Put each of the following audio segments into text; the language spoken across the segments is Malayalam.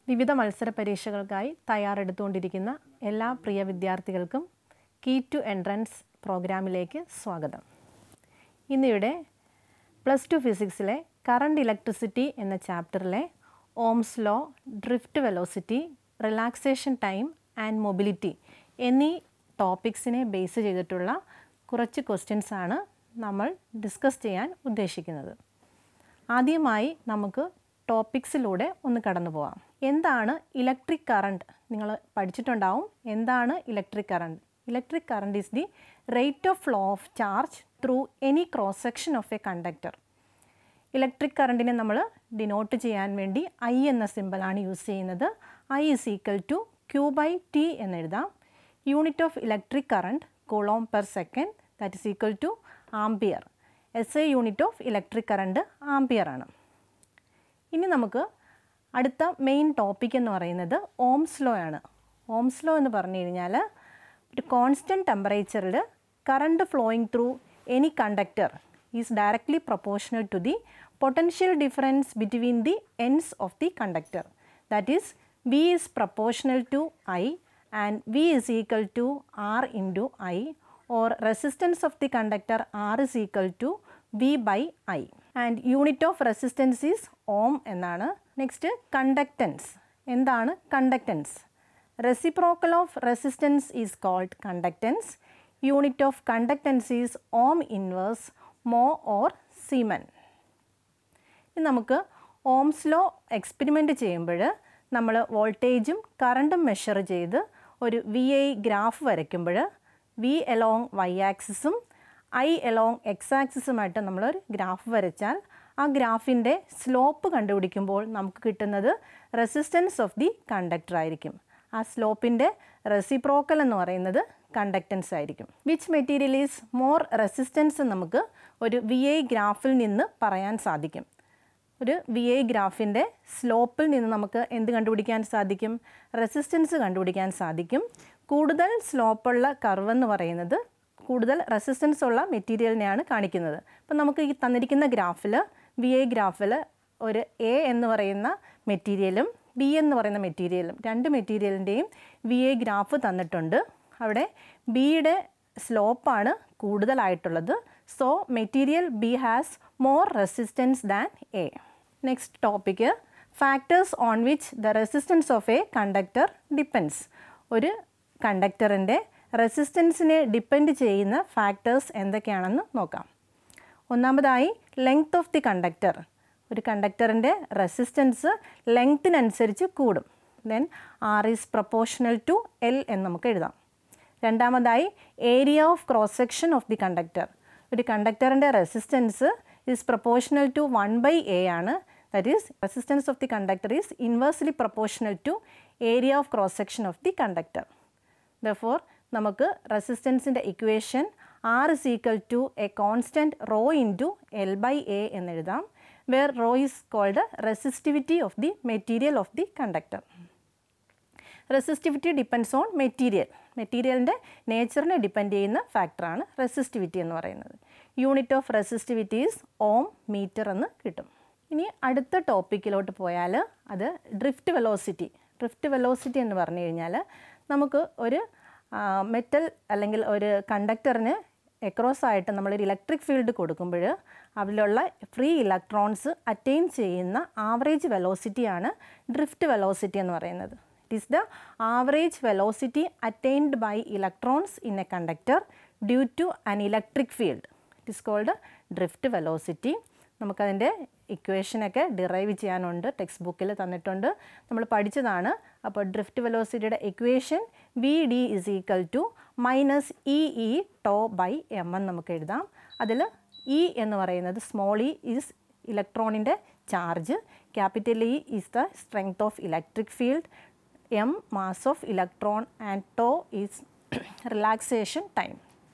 വിവിധ മത്സര പരീക്ഷകൾക്കായി തയ്യാറെടുത്തുകൊണ്ടിരിക്കുന്ന എല്ലാ പ്രിയ വിദ്യാർത്ഥികൾക്കും കീ ടു എൻട്രൻസ് പ്രോഗ്രാമിലേക്ക് സ്വാഗതം ഇന്നിവിടെ പ്ലസ് ടു ഫിസിക്സിലെ കറണ്ട് ഇലക്ട്രിസിറ്റി എന്ന ചാപ്റ്ററിലെ Ohm's law drift velocity relaxation time and mobility എന്നീ ടോപ്പിക്സിനെ ബേസ് ചെയ്തിട്ടുള്ള കുറച്ച് ക്വസ്റ്റ്യൻസ് ആണ് നമ്മൾ ഡിസ്കസ് ചെയ്യാൻ ഉദ്ദേശിക്കുന്നത് ആദ്യമായി നമുക്ക് ടോപ്പിക്സിലൂടെ ഒന്ന് കടന്നു പോകാം എന്താണ് ഇലക്ട്രിക് കറണ്ട് നിങ്ങൾ പഠിച്ചിട്ടുണ്ടാവും എന്താണ് electric current electric current is the rate of flow of charge through any cross section of a conductor electric കറണ്ടിനെ നമ്മൾ ഡിനോട്ട് ചെയ്യാൻ വേണ്ടി ഐ എന്ന സിമ്പലാണ് യൂസ് ചെയ്യുന്നത് I is equal to Q by T എന്നെഴുതാം unit of electric current coulomb per second that is equal to ampere S A unit of electric current ampere ആണ് ഇനി നമുക്ക് അടുത്ത മെയിൻ ടോപ്പിക് എന്ന് പറയുന്നത് ഓംസ് ലോ ആണ് ഓംസ് ലോ എന്ന് പറഞ്ഞു കഴിഞ്ഞാൽ ഒരു കോൺസ്റ്റൻറ്റ് ടെമ്പറേച്ചറിൽ current flowing through any conductor is directly proportional to the potential difference between the ends of the conductor that is V is proportional to I and V is equal to R into I or resistance of the conductor R is equal to V by I and unit of resistance is ohm എന്നാണ് നെക്സ്റ്റ് കണ്ടക്റ്റൻസ് എന്താണ് conductance reciprocal of resistance is called conductance unit of conductance is ohm inverse mho or siemens ഇനി നമുക്ക് ഓംസ് ലോ എക്സ്പെരിമെൻ്റ് ചെയ്യുമ്പോൾ നമ്മൾ വോൾട്ടേജും കറണ്ടും മെഷർ ചെയ്ത് ഒരു വി ഐ ഗ്രാഫ് വരയ്ക്കുമ്പോൾ വി എലോങ് വൈ ആക്സിസും ഐ എലോങ് എക്സ് ആക്സിസുമായിട്ട് നമ്മളൊരു ഗ്രാഫ് വരച്ചാൽ ആ ഗ്രാഫിൻ്റെ സ്ലോപ്പ് കണ്ടുപിടിക്കുമ്പോൾ നമുക്ക് കിട്ടുന്നത് റെസിസ്റ്റൻസ് ഓഫ് ദി കണ്ടക്ടർ ആയിരിക്കും ആ സ്ലോപ്പിൻ്റെ റെസിപ്രോക്കൽ എന്ന് പറയുന്നത് കണ്ടക്റ്റൻസ് ആയിരിക്കും which material is more resistance നമുക്ക് ഒരു വി ഐ ഗ്രാഫിൽ നിന്ന് പറയാൻ സാധിക്കും ഒരു വി ഐ ഗ്രാഫിൻ്റെ സ്ലോപ്പിൽ നിന്ന് നമുക്ക് എന്ത് കണ്ടുപിടിക്കാൻ സാധിക്കും റെസിസ്റ്റൻസ് കണ്ടുപിടിക്കാൻ സാധിക്കും കൂടുതൽ സ്ലോപ്പുള്ള കർവ് എന്ന് പറയുന്നത് കൂടുതൽ റെസിസ്റ്റൻസ് ഉള്ള മെറ്റീരിയലിനെയാണ് കാണിക്കുന്നത് അപ്പം നമുക്ക് ഈ തന്നിരിക്കുന്ന ഗ്രാഫിൽ വി ഐ ഗ്രാഫിൽ ഒരു എ എന്ന് പറയുന്ന മെറ്റീരിയലും ബി എന്ന് പറയുന്ന മെറ്റീരിയലും രണ്ട് മെറ്റീരിയലിൻ്റെയും വി ഐ ഗ്രാഫ് തന്നിട്ടുണ്ട് അവിടെ ബിയുടെ സ്ലോപ്പാണ് കൂടുതലായിട്ടുള്ളത് so material B has more resistance than A next topic factors on which the resistance of a conductor depends ഒരു കണ്ടക്ടറിൻ്റെ റെസിസ്റ്റൻസിനെ ഡിപ്പെൻഡ് ചെയ്യുന്ന ഫാക്ടേഴ്സ് എന്തൊക്കെയാണെന്ന് നോക്കാം ഒന്നാമതായി ലെങ്ത് ഓഫ് ദി കണ്ടക്ടർ ഒരു കണ്ടക്ടറിൻ്റെ റെസിസ്റ്റൻസ് ലെങ്ത്തിനനുസരിച്ച് കൂടും then R is proportional to L എന്ന് നമുക്ക് എഴുതാം രണ്ടാമതായി area of cross section of the conductor ഒരു കണ്ടക്ടറിൻ്റെ resistance is proportional to one by A ആണ് that is resistance of the conductor is inversely proportional to area of cross section of the conductor ദോർ നമുക്ക് റെസിസ്റ്റൻസിൻ്റെ equation R is equal to a constant rho into L by A എന്നെഴുതാം where rho is called resistivity of the material of the conductor resistivity depends on material മെറ്റീരിയലിൻ്റെ നേച്ചറിനെ ഡിപ്പെൻഡ് ചെയ്യുന്ന ഫാക്ടറാണ് റെസിസ്റ്റിവിറ്റി എന്ന് പറയുന്നത് unit of resistivity is ohm metre എന്ന് കിട്ടും ഇനി അടുത്ത ടോപ്പിക്കിലോട്ട് പോയാൽ അത് ഡ്രിഫ്റ്റ് വെലോസിറ്റി ഡ്രിഫ്റ്റ് വെലോസിറ്റി എന്ന് പറഞ്ഞു കഴിഞ്ഞാൽ നമുക്ക് ഒരു മെറ്റൽ അല്ലെങ്കിൽ ഒരു കണ്ടക്ടറിന് എക്രോസ് ആയിട്ട് നമ്മളൊരു ഇലക്ട്രിക് ഫീൽഡ് കൊടുക്കുമ്പോൾ അതിലുള്ള ഫ്രീ ഇലക്ട്രോൺസ് അറ്റൈൻ ചെയ്യുന്ന ആവറേജ് വെലോസിറ്റിയാണ് ഡ്രിഫ്റ്റ് വെലോസിറ്റി എന്ന് പറയുന്നത് it is the average velocity attained by electrons in a conductor due to an electric field it is called drift velocity നമുക്കതിൻ്റെ ഇക്വേഷനൊക്കെ ഡിറൈവ് ചെയ്യാനുണ്ട് ടെക്സ്റ്റ് ബുക്കിൽ തന്നിട്ടുണ്ട് നമ്മൾ പഠിച്ചതാണ് അപ്പോൾ ഡ്രിഫ്റ്റ് വെലോസിറ്റിയുടെ equation V D is equal to minus E E tau by M എന്ന് നമുക്ക് എഴുതാം അതിൽ ഇ എന്ന് പറയുന്നത് സ്മോൾ ഇ ഈസ് ഇലക്ട്രോണിൻ്റെ charge capital E is the strength of electric field M mass of electron and tau is relaxation time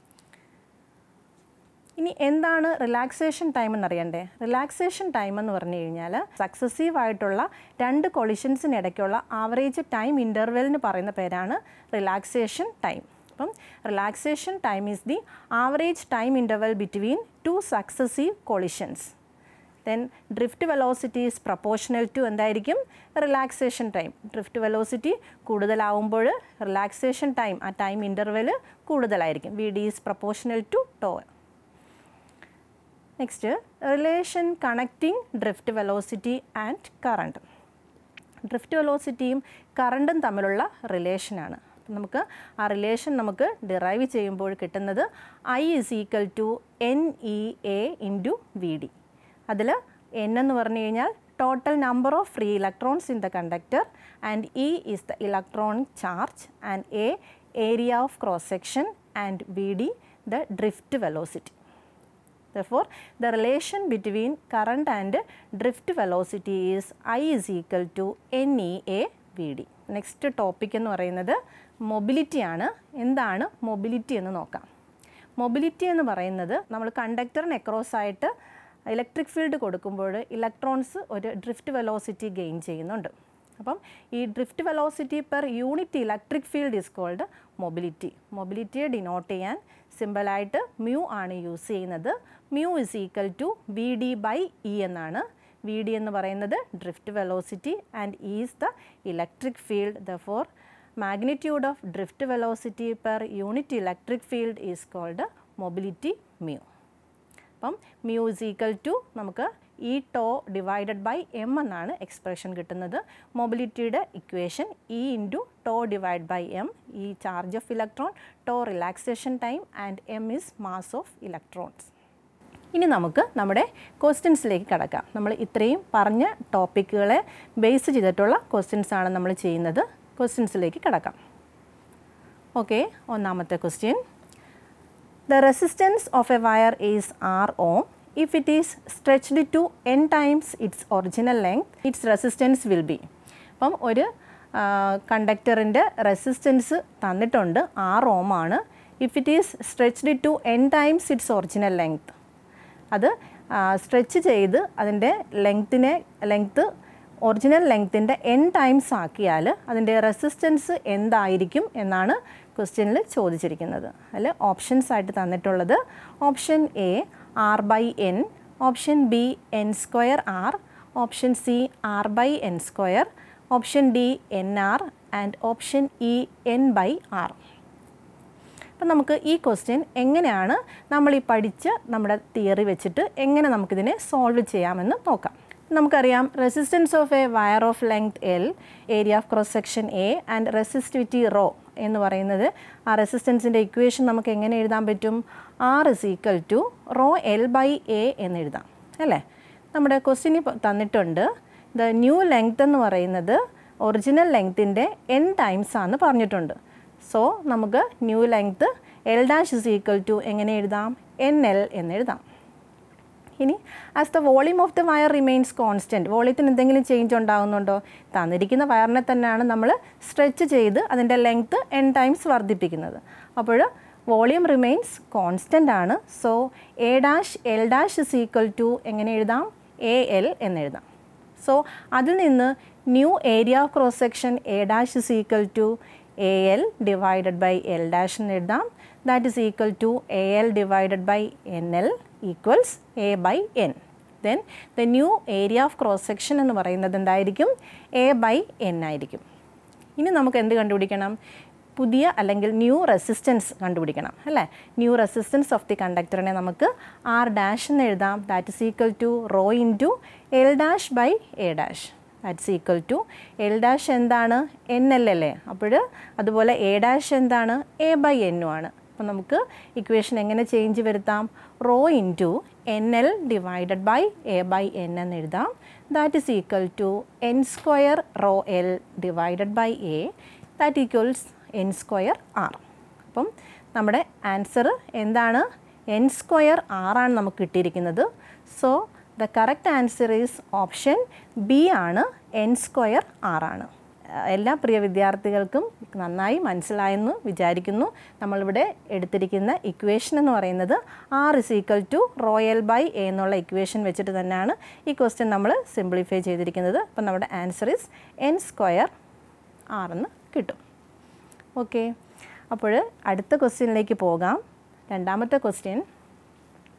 ഇനി എന്താണ് റിലാക്സേഷൻ ടൈം എന്നറിയണ്ടേ റിലാക്സേഷൻ ടൈം എന്ന് പറഞ്ഞു കഴിഞ്ഞാൽ സക്സസീവ് ആയിട്ടുള്ള രണ്ട് കൊളിഷൻസിനിടയ്ക്കുള്ള ആവറേജ് ടൈം ഇൻ്റർവെലിന് പറയുന്ന പേരാണ് റിലാക്സേഷൻ ടൈം അപ്പം relaxation time is the average time interval between two successive collisions then drift velocity is proportional to എന്തായിരിക്കും റിലാക്സേഷൻ ടൈം ഡ്രിഫ്റ്റ് വെലോസിറ്റി കൂടുതലാവുമ്പോൾ റിലാക്സേഷൻ ടൈം ആ ടൈം ഇൻ്റർവെൽ കൂടുതലായിരിക്കും V D is proportional to tau next relation connecting drift velocity and current drift വെലോസിറ്റിയും കറണ്ടും തമ്മിലുള്ള റിലേഷനാണ് നമുക്ക് ആ റിലേഷൻ നമുക്ക് ഡിറൈവ് ചെയ്യുമ്പോൾ കിട്ടുന്നത് I is equal to N E A into V D അതിൽ എൻ എന്ന് പറഞ്ഞു കഴിഞ്ഞാൽ total number of free electrons in the conductor and E is the electronic charge and A area of cross section and V D the drift velocity Therefore, the relation between current and drift velocity is I is equal to NEA VD. Next topic എന്ന് പറയുന്നത് മൊബിലിറ്റി ആണ് എന്താണ് മൊബിലിറ്റി എന്ന് നോക്കാം മൊബിലിറ്റി എന്ന് പറയുന്നത് നമ്മൾ കണ്ടക്ടറിന് എക്രോസ് ആയിട്ട് ഇലക്ട്രിക് ഫീൽഡ് കൊടുക്കുമ്പോൾ ഇലക്ട്രോൺസ് ഒരു ഡ്രിഫ്റ്റ് വെലോസിറ്റി ഗെയിൻ ചെയ്യുന്നുണ്ട് അപ്പം ഈ drift velocity per unit electric field is called mobility മൊബിലിറ്റിയെ ഡിനോട്ട് ചെയ്യാൻ സിമ്പിളായിട്ട് മ്യൂ ആണ് യൂസ് ചെയ്യുന്നത് mu is equal to V D by E എന്നാണ് വി ഡി എന്ന് പറയുന്നത് drift velocity and is the electric field therefore magnitude of drift velocity per unit electric field is called mobility mu അപ്പം മ്യൂ ഇസ് ഈക്വൽ ടു നമുക്ക് E tau divided by M എന്നാണ് എക്സ്പ്രഷൻ കിട്ടുന്നത് മൊബിലിറ്റിയുടെ equation E into tau divide by M E charge of electron tau relaxation time and M is mass of electrons ഇനി നമുക്ക് നമ്മുടെ ക്വസ്റ്റ്യൻസിലേക്ക് കടക്കാം നമ്മൾ ഇത്രയും പറഞ്ഞ ടോപ്പിക്കുകളെ ബേസ് ചെയ്തിട്ടുള്ള ക്വസ്റ്റ്യൻസ് ആണ് നമ്മൾ ചെയ്യുന്നത് ക്വസ്റ്റ്യൻസിലേക്ക് കടക്കാം ഓക്കെ ഒന്നാമത്തെ question The resistance of a wire is R ohm. If it is stretched to n times its original length, its resistance will be. അപ്പം ഒരു കണ്ടക്ടറിൻ്റെ റെസിസ്റ്റൻസ് തന്നിട്ടുണ്ട് ആറ് ഓം ആണ് if it is stretched to N times its original length അത് സ്ട്രെച്ച് ചെയ്ത് അതിൻ്റെ ലെങ്ത്തിനെ ലെങ്ത്ത് ഒറിജിനൽ ലെങ്ത്തിൻ്റെ എൻ ടൈംസ് ആക്കിയാൽ അതിൻ്റെ റെസിസ്റ്റൻസ് എന്തായിരിക്കും എന്നാണ് ക്വസ്റ്റ്യനിൽ ചോദിച്ചിരിക്കുന്നത് അതിൽ ഓപ്ഷൻസ് ആയിട്ട് തന്നിട്ടുള്ളത് option A R by N option B N square R option C R by N square option D N R and option E N by R അപ്പം നമുക്ക് ഈ ക്വസ്റ്റ്യൻ എങ്ങനെയാണ് നമ്മൾ ഈ പഠിച്ച നമ്മുടെ തിയറി വെച്ചിട്ട് എങ്ങനെ നമുക്കിതിനെ സോൾവ് ചെയ്യാമെന്ന് നോക്കാം നമുക്കറിയാം resistance of a wire of length L area of cross section A and resistivity rho എന്ന് പറയുന്നത് ആ റെസിസ്റ്റൻസിൻ്റെ ഇക്വേഷൻ നമുക്ക് എങ്ങനെ എഴുതാൻ പറ്റും R is equal to rho L by A എന്ന് എഴുതാം അല്ലേ നമ്മുടെ ക്വസ്റ്റ്യന് തന്നിട്ടുണ്ട് ദ ന്യൂ ലെങ്ത് എന്ന് പറയുന്നത് ഒറിജിനൽ ലെങ്ത്തിൻ്റെ എൻ ടൈംസ് ആണെന്ന് പറഞ്ഞിട്ടുണ്ട് സോ നമുക്ക് new length L dash is equal to എങ്ങനെ എഴുതാം എൻ എൽ എന്ന് എഴുതാം ഇനി as the volume of the wire remains constant വോളിയത്തിന് എന്തെങ്കിലും ചേഞ്ച് ഉണ്ടാകുന്നുണ്ടോ തന്നിരിക്കുന്ന വയറിനെ തന്നെയാണ് നമ്മൾ സ്ട്രെച്ച് ചെയ്ത് അതിൻ്റെ ലെങ്ത്ത് എൻ ടൈംസ് വർദ്ധിപ്പിക്കുന്നത് അപ്പോൾ വോളിയം റിമെയിൻസ് കോൺസ്റ്റൻ്റ് ആണ് so A dash L dash is equal to എങ്ങനെ എഴുതാം എ എൽ എന്നെഴുതാം സോ അതിൽ നിന്ന് new area of cross section A dash is equal to A L divided by L dash എന്ന് എഴുതാം that is equal to A L divided by N L equals A by N then the new area of cross section എന്ന് പറയുന്നത് എന്തായിരിക്കും എ ബൈ എൻ ആയിരിക്കും ഇനി നമുക്ക് എന്ത് കണ്ടുപിടിക്കണം പുതിയ അല്ലെങ്കിൽ ന്യൂ റെസിസ്റ്റൻസ് കണ്ടുപിടിക്കണം അല്ലേ ന്യൂ റെസിസ്റ്റൻസ് ഓഫ് ദി കണ്ടക്ടറിനെ നമുക്ക് ആർ ഡാഷ് എന്ന് എഴുതാം that is equal to rho into L dash by A dash that's equal to L dash എന്താണ് എൻ എൽ അല്ലേ അപ്പോൾ അതുപോലെ എ ഡാഷ് എന്താണ് എ ബൈ എന്നും ആണ് അപ്പോൾ നമുക്ക് ഇക്വേഷൻ എങ്ങനെ ചേഞ്ച് വരുത്താം rho into N L divided by A by N എന്ന് എഴുതാം that is equal to N square rho L divided by A that equals N square R അപ്പം നമ്മുടെ ആൻസർ എന്താണ് എൻ സ്ക്വയർ ആറാണ് നമുക്ക് കിട്ടിയിരിക്കുന്നത് so the correct answer is option B ആണ് എൻ സ്ക്വയർ ആറാണ് എല്ലാ പ്രിയ വിദ്യാർത്ഥികൾക്കും നന്നായി മനസ്സിലായെന്ന് വിചാരിക്കുന്നു നമ്മളിവിടെ എടുത്തിരിക്കുന്ന ഇക്വേഷൻ എന്ന് പറയുന്നത് R is equal to rho L by A എന്നുള്ള ഇക്വേഷൻ വെച്ചിട്ട് തന്നെയാണ് ഈ ക്വസ്റ്റ്യൻ നമ്മൾ സിംപ്ലിഫൈ ചെയ്തിരിക്കുന്നത് അപ്പം നമ്മുടെ ആൻസർ ഇസ് എൻ സ്ക്വയർ ആറെന്ന് കിട്ടും ഓക്കെ അപ്പോൾ അടുത്ത ക്വസ്റ്റ്യനിലേക്ക് പോകാം രണ്ടാമത്തെ question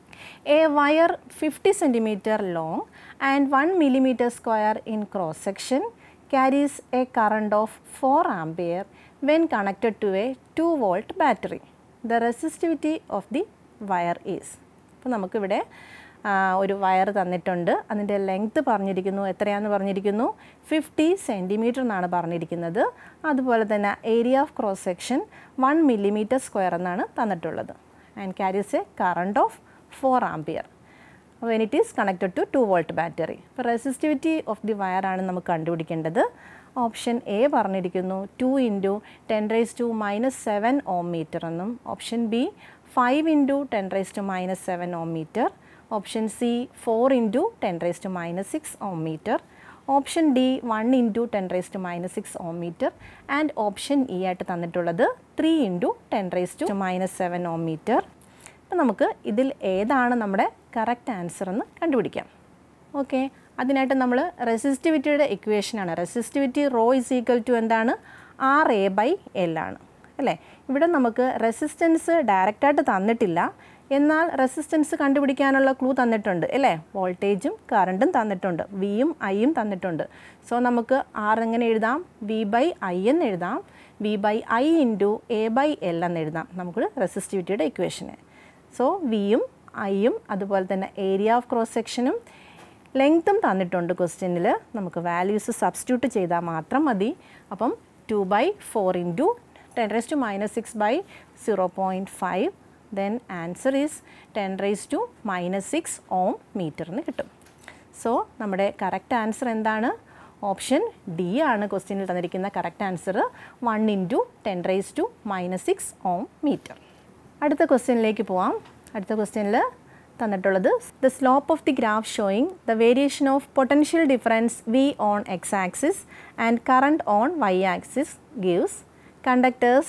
a wire fifty centimetre long and one millimetre square in cross section carries a current of 4 ampere when connected to a 2 volt battery. The resistivity of the wire is. അപ്പോൾ നമുക്കിവിടെ ആ, ഒരു വയർ തന്നിട്ടുണ്ട് അതിൻ്റെ ലെങ്ത് പറഞ്ഞിരിക്കുന്നു എത്രയാണെന്ന് പറഞ്ഞിരിക്കുന്നു ഫിഫ്റ്റി സെൻറ്റിമീറ്റർ എന്നാണ് പറഞ്ഞിരിക്കുന്നത് അതുപോലെ തന്നെ area of cross section one millimetre square എന്നാണ് തന്നിട്ടുള്ളത് and carries a current of four ampere when it is connected to two volt battery അപ്പോൾ റെസിസ്റ്റിവിറ്റി ഓഫ് ദി വയർ ആണ് നമുക്ക് കണ്ടുപിടിക്കേണ്ടത് ഓപ്ഷൻ എ പറഞ്ഞിരിക്കുന്നു two into ten raise to minus seven ohm metre എന്നും option B five into ten raise to minus seven ohm metre option C four into ten raise to minus six ohm metre option D one into ten raise to minus six ohm metre and option E ആയിട്ട് തന്നിട്ടുള്ളത് three into ten raise to minus seven ohm metre അപ്പം നമുക്ക് ഇതിൽ ഏതാണ് നമ്മുടെ കറക്റ്റ് ആൻസർ എന്ന് കണ്ടുപിടിക്കാം ഓക്കെ അതിനായിട്ട് നമ്മൾ റെസിസ്റ്റിവിറ്റിയുടെ ഇക്വേഷനാണ് resistivity rho is equal to എന്താണ് ആർ എ ബൈ എൽ ആണ് അല്ലേ ഇവിടെ നമുക്ക് റെസിസ്റ്റൻസ് ഡയറക്റ്റായിട്ട് തന്നിട്ടില്ല എന്നാൽ റെസിസ്റ്റൻസ് കണ്ടുപിടിക്കാനുള്ള ക്ലൂ തന്നിട്ടുണ്ട് അല്ലേ വോൾട്ടേജും കറണ്ടും തന്നിട്ടുണ്ട് വിയും ഐയും തന്നിട്ടുണ്ട് സോ നമുക്ക് ആർ എങ്ങനെ എഴുതാം വി ബൈ ഐ എന്ന് എഴുതാം V by I into A by L എന്ന് എഴുതാം നമുക്ക് റെസിസ്റ്റിവിറ്റിയുടെ ഇക്വേഷന് സോ വിയും ഐയും അതുപോലെ തന്നെ ഏരിയ ഓഫ് ക്രോസ് സെക്ഷനും ലെങ്ത്തും തന്നിട്ടുണ്ട് ക്വസ്റ്റ്യനിൽ നമുക്ക് വാല്യൂസ് സബ്സ്റ്റിറ്റ്യൂട്ട് ചെയ്താൽ മാത്രം മതി അപ്പം two by four into ten raise to minus six by zero point five then answer is ten raise to minus six ohm മീറ്ററിന് കിട്ടും സോ നമ്മുടെ കറക്റ്റ് ആൻസർ എന്താണ് ഓപ്ഷൻ ഡി ആണ് ക്വസ്റ്റ്യനിൽ തന്നിരിക്കുന്ന correct answer one into ten raise to minus six ohm metre അടുത്ത ക്വസ്റ്റ്യനിലേക്ക് പോവാം അടുത്ത ക്വസ്റ്റ്യനിൽ തന്നിട്ടുള്ളത് the slope of the graph showing the variation of potential difference V on X axis and current on Y axis gives conductors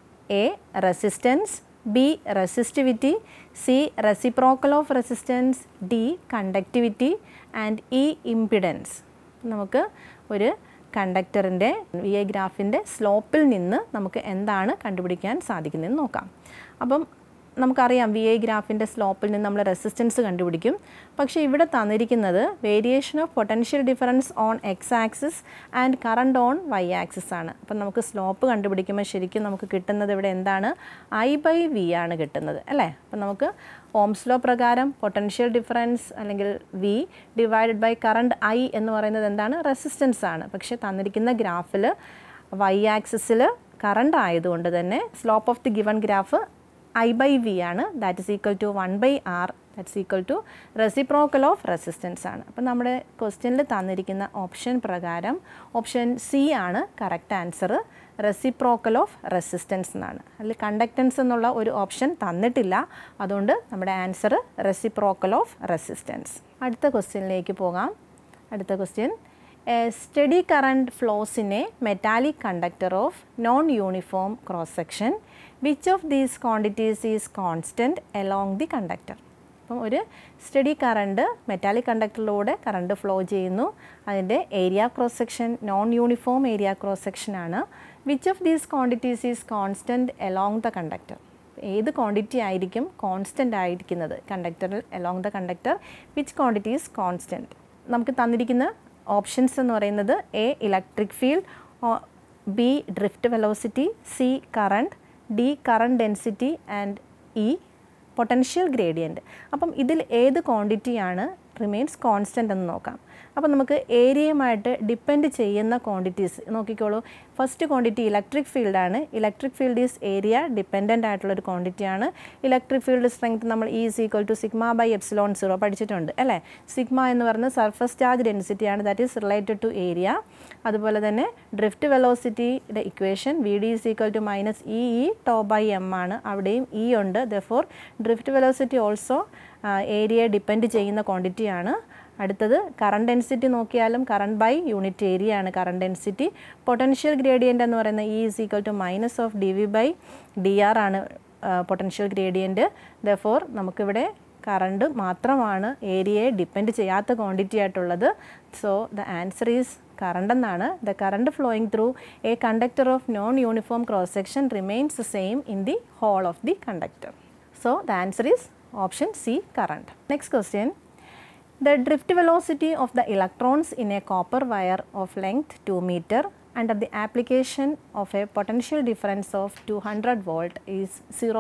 A resistance B resistivity C reciprocal of resistance D conductivity and E impedance നമുക്ക് ഒരു കണ്ടക്ടറിൻ്റെ വി ഐ ഗ്രാഫിൻ്റെ സ്ലോപ്പിൽ നിന്ന് നമുക്ക് എന്താണ് കണ്ടുപിടിക്കാൻ സാധിക്കുന്നതെന്ന് നോക്കാം അപ്പം നമുക്കറിയാം വി ഐ ഗ്രാഫിൻ്റെ സ്ലോപ്പിൽ നിന്ന് നമ്മൾ റെസിസ്റ്റൻസ് കണ്ടുപിടിക്കും പക്ഷേ ഇവിടെ തന്നിരിക്കുന്നത് variation of potential difference on X axis and current on Y axis ആണ് അപ്പം നമുക്ക് സ്ലോപ്പ് കണ്ടുപിടിക്കുമ്പോൾ ശരിക്കും നമുക്ക് കിട്ടുന്നത് ഇവിടെ എന്താണ് ഐ ബൈ വി ആണ് കിട്ടുന്നത് അല്ലേ അപ്പം നമുക്ക് ഓംസ് ലോ പ്രകാരം പൊട്ടൻഷ്യൽ ഡിഫറൻസ് അല്ലെങ്കിൽ V divided by current I എന്ന് പറയുന്നത് എന്താണ് റെസിസ്റ്റൻസ് ആണ് പക്ഷേ തന്നിരിക്കുന്ന ഗ്രാഫിൽ വൈ ആക്സിസിൽ കറണ്ട് ആയതുകൊണ്ട് തന്നെ slope of the given graph I by V ആണ് that is equal to one by R that's equal to reciprocal of resistance ആണ് അപ്പം നമ്മുടെ ക്വസ്റ്റ്യനിൽ തന്നിരിക്കുന്ന ഓപ്ഷൻ പ്രകാരം ഓപ്ഷൻ സി ആണ് correct answer reciprocal of resistance എന്നാണ് അതിൽ കണ്ടക്റ്റൻസ് എന്നുള്ള ഒരു ഓപ്ഷൻ തന്നിട്ടില്ല അതുകൊണ്ട് നമ്മുടെ ആൻസർ റെസിപ്രോക്കൽ ഓഫ് റെസിസ്റ്റൻസ് അടുത്ത ക്വസ്റ്റ്യനിലേക്ക് പോകാം അടുത്ത question a steady current flows in a metallic conductor of non uniform cross section which of these quantities is constant along the conductor അപ്പം ഒരു സ്റ്റഡി കറണ്ട് മെറ്റാലിക് കണ്ടക്ടറിലൂടെ കറണ്ട് ഫ്ലോ ചെയ്യുന്നു അതിൻ്റെ area cross section non uniform area cross section ആണ് which of these quantities is constant along the conductor ഏത് ക്വാണ്ടിറ്റി ആയിരിക്കും കോൺസ്റ്റൻ്റ് ആയിരിക്കുന്നത് കണ്ടക്ടറിൽ along the conductor which quantity is constant നമുക്ക് തന്നിരിക്കുന്ന ഓപ്ഷൻസ് എന്ന് പറയുന്നത് A electric field B drift velocity C current D current density and E potential gradient അപ്പം ഇതിൽ ഏത് ക്വാണ്ടിറ്റിയാണ് റിമെയിൻസ് കോൺസ്റ്റൻ്റ് എന്ന് നോക്കാം അപ്പം നമുക്ക് ഏരിയയുമായിട്ട് ഡിപ്പെൻഡ് ചെയ്യുന്ന ക്വാണ്ടിറ്റീസ് നോക്കിക്കോളൂ ഫസ്റ്റ് ക്വാണ്ടിറ്റി ഇലക്ട്രിക് ഫീൽഡാണ് electric field is area dependent ആയിട്ടുള്ളൊരു ക്വാണ്ടിറ്റിയാണ് ഇലക്ട്രിക് ഫീൽഡ് സ്ട്രെങ്ത് നമ്മൾ ഈ is equal to sigma by epsilon zero പഠിച്ചിട്ടുണ്ട് അല്ലേ സിഗ്മ എന്ന് പറയുന്നത് സർഫസ് ചാർജ് ഡെൻസിറ്റിയാണ് that is related to area അതുപോലെ തന്നെ ഡ്രിഫ്റ്റ് വെലോസിറ്റിയുടെ equation V D is equal to minus E E tau by M ആണ് അവിടെയും ഇ ഉണ്ട് though drift velocity also ഏരിയയെ depend ചെയ്യുന്ന ക്വാണ്ടിറ്റിയാണ് അടുത്തത് കറണ്ട് ഡെൻസിറ്റി നോക്കിയാലും കറണ്ട് ബൈ യൂണിറ്റ് ഏരിയ ആണ് കറണ്ട് ഡെൻസിറ്റി പൊട്ടൻഷ്യൽ ഗ്രേഡിയൻ്റ് എന്ന് പറയുന്ന E is equal to minus of D V by D R ആണ് പൊട്ടൻഷ്യൽ ഗ്രേഡിയൻറ്റ് ദോർ നമുക്കിവിടെ കറണ്ട് മാത്രമാണ് ഏരിയയെ ഡിപ്പെൻഡ് ചെയ്യാത്ത ക്വാണ്ടിറ്റി ആയിട്ടുള്ളത് so the answer is current എന്നാണ് the current flowing through a conductor of non uniform cross section remains same in the whole of the conductor so the answer is option C current next question The drift velocity of the electrons in a copper wire of length 2 meter under the application of a potential difference of 200 volt is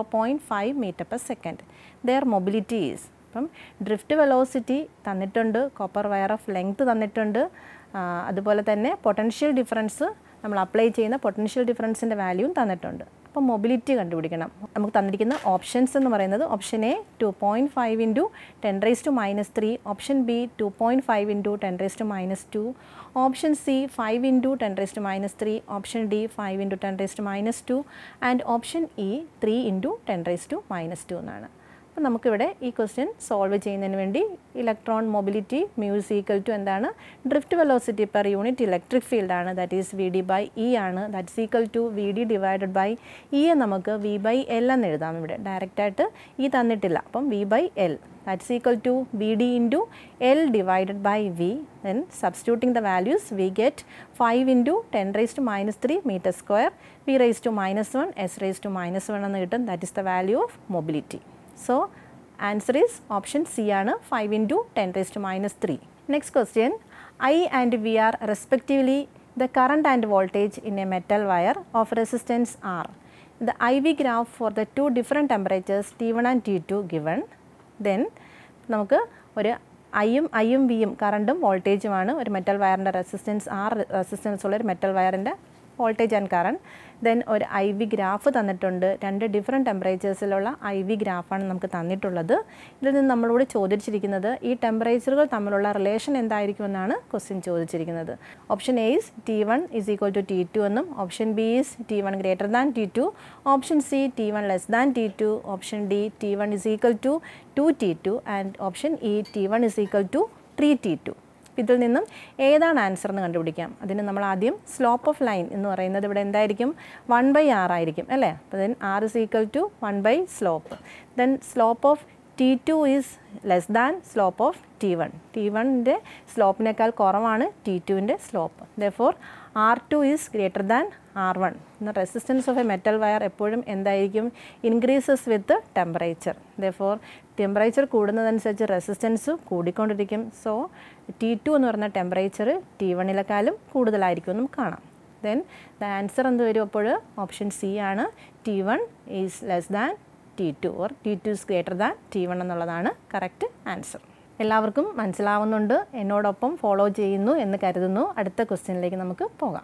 0.5 meter per second. Their mobility is അപ്പം ഡ്രിഫ്റ്റ് വെലോസിറ്റി തന്നിട്ടുണ്ട് കോപ്പർ വയർ ഓഫ് ലെങ്ത് തന്നിട്ടുണ്ട് ആ, അതുപോലെ തന്നെ പൊട്ടൻഷ്യൽ ഡിഫറൻസ് നമ്മൾ അപ്ലൈ ചെയ്യുന്ന പൊട്ടൻഷ്യൽ ഡിഫറൻസിൻ്റെ വാല്യൂവും തന്നിട്ടുണ്ട് അപ്പോൾ മൊബിലിറ്റി കണ്ടുപിടിക്കണം നമുക്ക് തന്നിരിക്കുന്ന ഓപ്ഷൻസ് എന്ന് പറയുന്നത് option A two point five into ten raise to minus three option B two point five into ten raise to minus two option C five into ten raise to minus three option D five into ten raise to minus two and option E three into ten raise to minus two എന്നാണ് അപ്പോൾ നമുക്കിവിടെ ഈ ക്വസ്റ്റ്യൻ സോൾവ് ചെയ്യുന്നതിന് വേണ്ടി electron mobility mu is equal to എന്താണ് drift velocity per unit electric field ആണ് that is V D by E ആണ് that's equal to V D divided by ഇയെ നമുക്ക് വി ബൈ എൽ എന്ന് എഴുതാം ഇവിടെ ഡയറക്റ്റായിട്ട് ഇ തന്നിട്ടില്ല അപ്പം V by L that's equal to V D into L divided by V then substituting the values we get five into ten raise to minus three metre square V raise to minus one S raise to minus one എന്ന് കിട്ടും that is the value of mobility so answer is option C ആണ് five into ten raise to minus three next question I and V are respectively the current and voltage in a metal wire of resistance R the I V graph for the two different temperatures T one and T two given then നമുക്ക് ഒരു ഐയും ഐയും വിയും കറണ്ടും വോൾട്ടേജുമാണ് ഒരു മെറ്റൽ വയറിൻ്റെ റെസിസ്റ്റൻസ് ആർ റെസിസ്റ്റൻസ് ഉള്ള ഒരു മെറ്റൽ വയറിൻ്റെ വോൾട്ടേജ് ആൻഡ് കറണ്ട് ദെൻ ഒരു ഐ വി ഗ്രാഫ് തന്നിട്ടുണ്ട് രണ്ട് ഡിഫറെൻറ്റ് ടെമ്പറേച്ചേഴ്സിലുള്ള ഐ വി ഗ്രാഫാണ് നമുക്ക് തന്നിട്ടുള്ളത് ഇതിൽ നിന്ന് നമ്മളോട് ചോദിച്ചിരിക്കുന്നത് ഈ ടെമ്പറേച്ചറുകൾ തമ്മിലുള്ള റിലേഷൻ എന്തായിരിക്കുമെന്നാണ് ക്വസ്റ്റ്യൻ ചോദിച്ചിരിക്കുന്നത് option A is T one is equal to T two എന്നും option B is T one greater than T two option C T one less than T two option D T one is equal to two T to and option E T one is equal to three T two ഇതിൽ നിന്നും ഏതാണ് ആൻസർ എന്ന് കണ്ടുപിടിക്കാം അതിന് നമ്മൾ ആദ്യം സ്ലോപ്പ് ഓഫ് ലൈൻ എന്ന് പറയുന്നത് ഇവിടെ എന്തായിരിക്കും വൺ ബൈ ആർ ആയിരിക്കും അല്ലേ അപ്പോൾ then R is equal to one by slope then slope of T two is less than slope of T one T വണ്ണിൻ്റെ സ്ലോപ്പിനേക്കാൾ കുറവാണ് ടി ടുവിൻ്റെ slope though R two is greater than R one resistance of a metal wire എപ്പോഴും എന്തായിരിക്കും increases with temperature though temperature കൂടുന്നതനുസരിച്ച് റെസിസ്റ്റൻസ് കൂടിക്കൊണ്ടിരിക്കും സോ ടി ടു എന്ന് പറയുന്ന ടെമ്പറേച്ചർ ടി വണ്ണിലേക്കാളും കൂടുതലായിരിക്കും എന്നും കാണാം ദെൻ ദ ആൻസർ എന്ത് വരും അപ്പോൾ ഓപ്ഷൻ സി ആണ് T one is less than T two or T two is greater than T one എന്നുള്ളതാണ് കറക്റ്റ് ആൻസർ എല്ലാവർക്കും മനസ്സിലാവുന്നുണ്ട് എന്നോടൊപ്പം ഫോളോ ചെയ്യുന്നു എന്ന് കരുതുന്നു അടുത്ത ക്വസ്റ്റ്യനിലേക്ക് നമുക്ക് പോകാം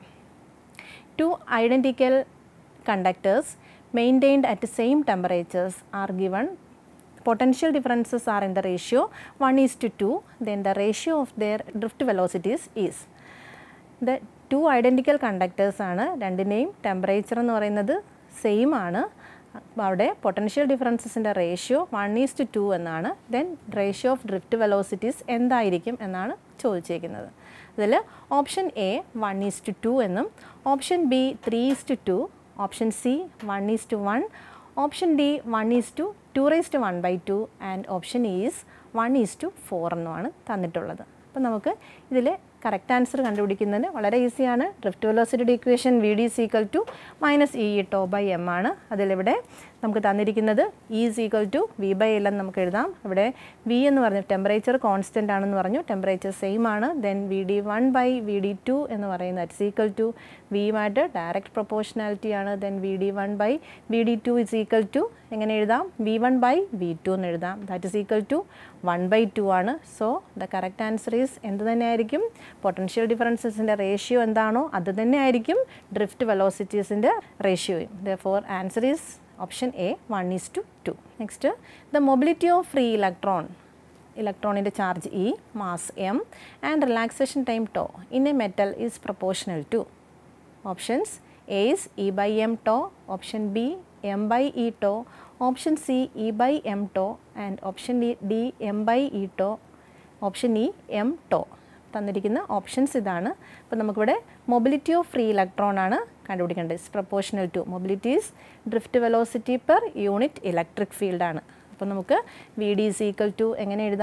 two identical conductors maintained at same temperatures are given potential differences are in the ratio 1 is to 2 then the ratio of their drift velocities is the two identical conductors ആണ് രണ്ടിൻ്റെയും ടെമ്പറേച്ചർ എന്ന് പറയുന്നത് സെയിം ആണ് അപ്പോൾ അവിടെ പൊട്ടൻഷ്യൽ ഡിഫറൻസസിൻ്റെ ratio one is to two എന്നാണ് then ratio of drift velocities എന്തായിരിക്കും എന്നാണ് ചോദിച്ചേക്കുന്നത് അതിൽ option A one is to two എന്നും option B three is to two option C one is to one option D one is to two raise to one by two and option is one is to four എന്നുമാണ് തന്നിട്ടുള്ളത് അപ്പോൾ നമുക്ക് ഇതിൽ കറക്റ്റ് ആൻസർ കണ്ടുപിടിക്കുന്നതിന് വളരെ ഈസിയാണ് drift velocity equation V D is equal to minus E tau by M ആണ് അതിലിവിടെ നമുക്ക് തന്നിരിക്കുന്നത് E is equal to V by L എന്ന് നമുക്ക് എഴുതാം ഇവിടെ വി എന്ന് പറഞ്ഞ ടെമ്പറേച്ചർ കോൺസ്റ്റൻ്റ് ആണെന്ന് പറഞ്ഞു ടെമ്പറേച്ചർ സെയിം ആണ് then V D one by V D two എന്ന് പറയുന്നത് അറ്റ്സ് ഈക്വൽ ടു വിയുമായിട്ട് ഡയറക്റ്റ് പ്രൊപ്പോർഷനാലിറ്റി ആണ് then V D one by V D two is equal to എങ്ങനെ എഴുതാം V one by V two എന്ന് എഴുതാം that is equal to one by two ആണ് so the correct answer is എന്ത് തന്നെയായിരിക്കും പൊട്ടൻഷ്യൽ ഡിഫറൻസസിൻ്റെ റേഷ്യോ എന്താണോ അത് തന്നെയായിരിക്കും ഡ്രിഫ്റ്റ് വെലോസിറ്റീസിൻ്റെ റേഷ്യോയും the four answer is option A one is to two next the mobility of free electron ഇലക്ട്രോണിൻ്റെ charge E mass M and relaxation time tau in a metal is proportional to options A is E by M tau option B M by E tau option C E by M tau and option D M by E tau option E M tau തന്നിരിക്കുന്ന ഓപ്ഷൻസ് ഇതാണ് അപ്പോൾ നമുക്കിവിടെ മൊബിലിറ്റി ഓഫ് ഫ്രീ ഇലക്ട്രോൺ ആണ് കണ്ടുപിടിക്കേണ്ടത് is proportional to mobilities drift velocity per unit electric ഫീൽഡാണ് അപ്പോൾ നമുക്ക് V D is equal to എങ്ങനെ എഴുതാം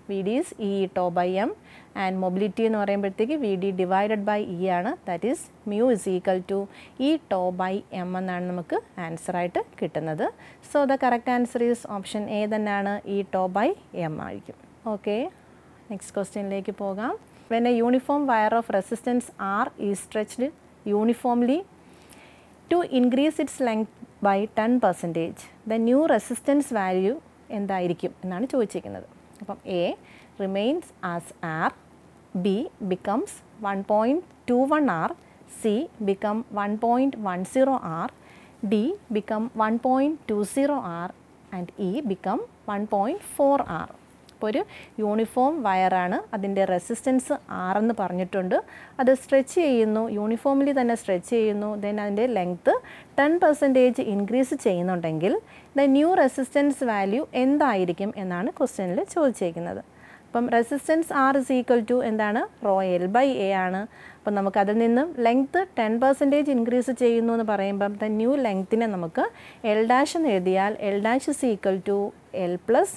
V D is E tau by M and mobility എന്ന് പറയുമ്പോഴത്തേക്ക് V D divided by E ആണ് that is mu is equal to E tau by M എന്നാണ് നമുക്ക് ആൻസറായിട്ട് കിട്ടുന്നത് so the correct answer is option A തന്നെയാണ് ഇ ടോ ബൈ എം ആയിരിക്കും ഓക്കെ നെക്സ്റ്റ് ക്വസ്റ്റ്യനിലേക്ക് പോകാം when a uniform wire of resistance R is stretched uniformly to increase its length by ten percentage the new resistance value എന്തായിരിക്കും എന്നാണ് ചോദിച്ചിരിക്കുന്നത് അപ്പം A remains as R B becomes one point two one R C become one point one zero R D become one point two zero R and E become one point four R അപ്പോൾ ഒരു യൂണിഫോം വയറാണ് അതിൻ്റെ റെസിസ്റ്റൻസ് ആറെന്ന് പറഞ്ഞിട്ടുണ്ട് അത് സ്ട്രെച്ച് ചെയ്യുന്നു യൂണിഫോമിലി തന്നെ സ്ട്രെച്ച് ചെയ്യുന്നു ദെൻ അതിൻ്റെ ലെങ്ത്ത് ടെൻ പെർസെൻറ്റേജ് ഇൻക്രീസ് ചെയ്യുന്നുണ്ടെങ്കിൽ ദ ന്യൂ റെസിസ്റ്റൻസ് വാല്യൂ എന്തായിരിക്കും എന്നാണ് ക്വസ്റ്റ്യനിൽ ചോദിച്ചേക്കുന്നത് അപ്പം resistance R is equal to എന്താണ് റോ എൽ ബൈ എ ആണ് അപ്പം നമുക്ക് അതിൽ നിന്നും ലെങ്ത്ത് ടെൻ പെർസെൻറ്റേജ് ഇൻക്രീസ് ചെയ്യുന്നു എന്ന് പറയുമ്പം ദ ന്യൂ ലെങ്ത്തിനെ നമുക്ക് എൽ ഡാഷ് എന്ന് എഴുതിയാൽ L dash is equal to L plus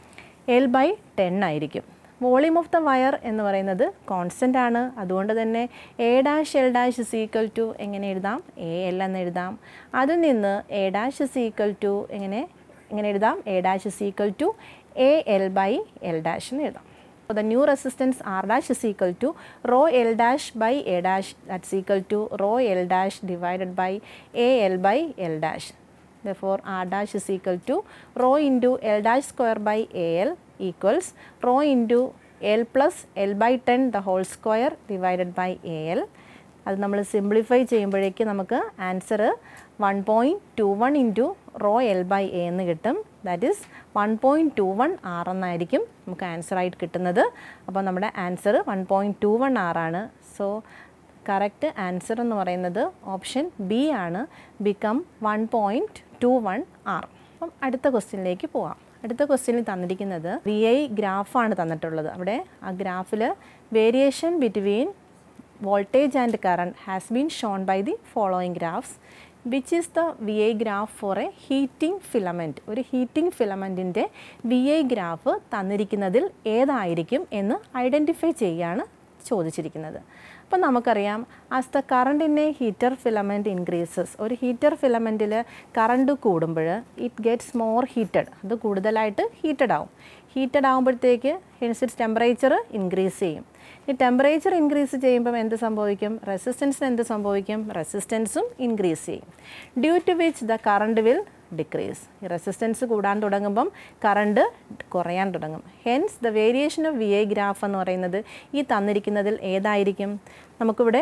L by ten ആയിരിക്കും വോളിയം ഓഫ് ദ വയർ എന്ന് പറയുന്നത് കോൺസ്റ്റൻ്റ് ആണ് അതുകൊണ്ട് തന്നെ A dash L dash is equal to എങ്ങനെ എഴുതാം എ എൽ എന്ന് എഴുതാം അതിൽ നിന്ന് A dash is equal to എങ്ങനെ എങ്ങനെ എഴുതാം A dash is equal to A L by L dash എന്ന് എഴുതാം അപ്പോൾ the new resistance R dash is equal to rho L dash by A dash that's equal to rho L dash divided by A L by L dash therefore r dash is equal to rho into l dash square by al equals rho into l plus l by 10 the whole square divided by al അത് നമ്മൾ സിംപ്ലിഫൈ ചെയ്യുമ്പോഴേക്ക് നമുക്ക് answer one point two one into rho L by A എന്ന് കിട്ടും that is one point two one R എന്നായിരിക്കും നമുക്ക് ആൻസറായിട്ട് കിട്ടുന്നത് അപ്പോൾ നമ്മുടെ answer one point two one ആറാണ് സോ കറക്റ്റ് ആൻസർ എന്ന് പറയുന്നത് ഓപ്ഷൻ ബി ആണ് become one point two one R അപ്പം അടുത്ത ക്വസ്റ്റ്യനിലേക്ക് പോവാം അടുത്ത ക്വസ്റ്റ്യനിൽ തന്നിരിക്കുന്നത് വി ഐ ഗ്രാഫാണ് തന്നിട്ടുള്ളത് അവിടെ ആ ഗ്രാഫിൽ variation between voltage and current has been shown by the following graphs which is the V I graph for a heating filament ഒരു ഹീറ്റിംഗ് ഫിലമെൻറ്റിൻ്റെ വി ഐ ഗ്രാഫ് തന്നിരിക്കുന്നതിൽ ഏതായിരിക്കും എന്ന് ഐഡൻറ്റിഫൈ ചെയ്യുകയാണ് ചോദിച്ചിരിക്കുന്നത് അപ്പം നമുക്കറിയാം as the current in a heater filament increases ഒരു ഹീറ്റർ ഫിലമെൻറ്റിൽ കറണ്ട് കൂടുമ്പോൾ ഇറ്റ് ഗെറ്റ്സ് മോർ ഹീറ്റഡ് അത് കൂടുതലായിട്ട് ഹീറ്റഡ് ആവും ഹീറ്റഡ് ആകുമ്പോഴത്തേക്ക് ഹെൻസിറ്റ്സ് ടെമ്പറേച്ചർ ഇൻക്രീസ് ചെയ്യും ഈ ടെമ്പറേച്ചർ ഇൻക്രീസ് ചെയ്യുമ്പം എന്ത് സംഭവിക്കും റെസിസ്റ്റൻസിന് എന്ത് സംഭവിക്കും റെസിസ്റ്റൻസും ഇൻക്രീസ് ചെയ്യും due to which the current will decrease ഈ റെസിസ്റ്റൻസ് കൂടാൻ തുടങ്ങുമ്പം കറണ്ട് കുറയാൻ തുടങ്ങും hence the variation of V I graph എന്ന് പറയുന്നത് ഈ തന്നിരിക്കുന്നതിൽ ഏതായിരിക്കും നമുക്കിവിടെ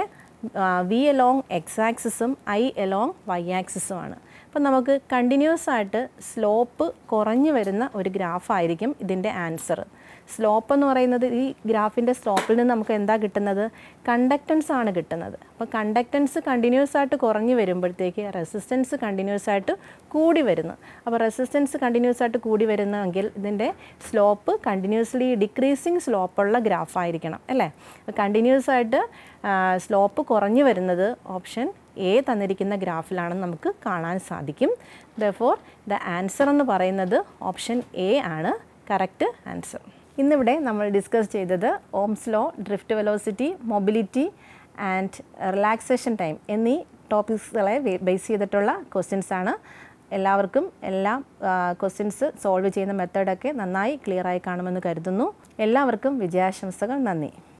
വി എലോങ് എക്സ് ആക്സിസും ഐ എലോങ് വൈ ആക്സിസുമാണ് അപ്പം നമുക്ക് കണ്ടിന്യൂസ് ആയിട്ട് സ്ലോപ്പ് കുറഞ്ഞു വരുന്ന ഒരു ഗ്രാഫായിരിക്കും ഇതിൻ്റെ ആൻസർ സ്ലോപ്പ് എന്ന് പറയുന്നത് ഈ ഗ്രാഫിൻ്റെ സ്ലോപ്പിൽ നിന്ന് നമുക്ക് എന്താ കിട്ടുന്നത് കണ്ടക്റ്റൻസ് ആണ് കിട്ടുന്നത് അപ്പോൾ കണ്ടക്റ്റൻസ് കണ്ടിന്യൂസ് ആയിട്ട് കുറഞ്ഞു വരുമ്പോഴത്തേക്ക് റെസിസ്റ്റൻസ് കണ്ടിന്യൂസ് ആയിട്ട് കൂടി വരുന്നു അപ്പോൾ റെസിസ്റ്റൻസ് കണ്ടിന്യൂസ് ആയിട്ട് കൂടി വരുന്നെങ്കിൽ ഇതിൻ്റെ സ്ലോപ്പ് കണ്ടിന്യൂസ്ലി ഡിക്രീസിങ് സ്ലോപ്പുള്ള ഗ്രാഫായിരിക്കണം അല്ലേ കണ്ടിന്യൂസ് ആയിട്ട് സ്ലോപ്പ് കുറഞ്ഞു വരുന്നത് ഓപ്ഷൻ എ തന്നിരിക്കുന്ന ഗ്രാഫിലാണെന്ന് നമുക്ക് കാണാൻ സാധിക്കും ദോർ ദ ആൻസർ എന്ന് പറയുന്നത് ഓപ്ഷൻ എ ആണ് കറക്റ്റ് ആൻസർ ഇന്നിവിടെ നമ്മൾ ഡിസ്കസ് ചെയ്തത് Ohm's law drift velocity mobility and relaxation time എന്നീ ടോപ്പിക്സുകളെ ബേസ് ചെയ്തിട്ടുള്ള ക്വസ്റ്റ്യൻസ് ആണ് എല്ലാവർക്കും എല്ലാ ക്വസ്റ്റ്യൻസ് സോൾവ് ചെയ്യുന്ന മെത്തേഡൊക്കെ നന്നായി ക്ലിയറായി കാണുമെന്ന് കരുതുന്നു എല്ലാവർക്കും വിജയാശംസകൾ നന്ദി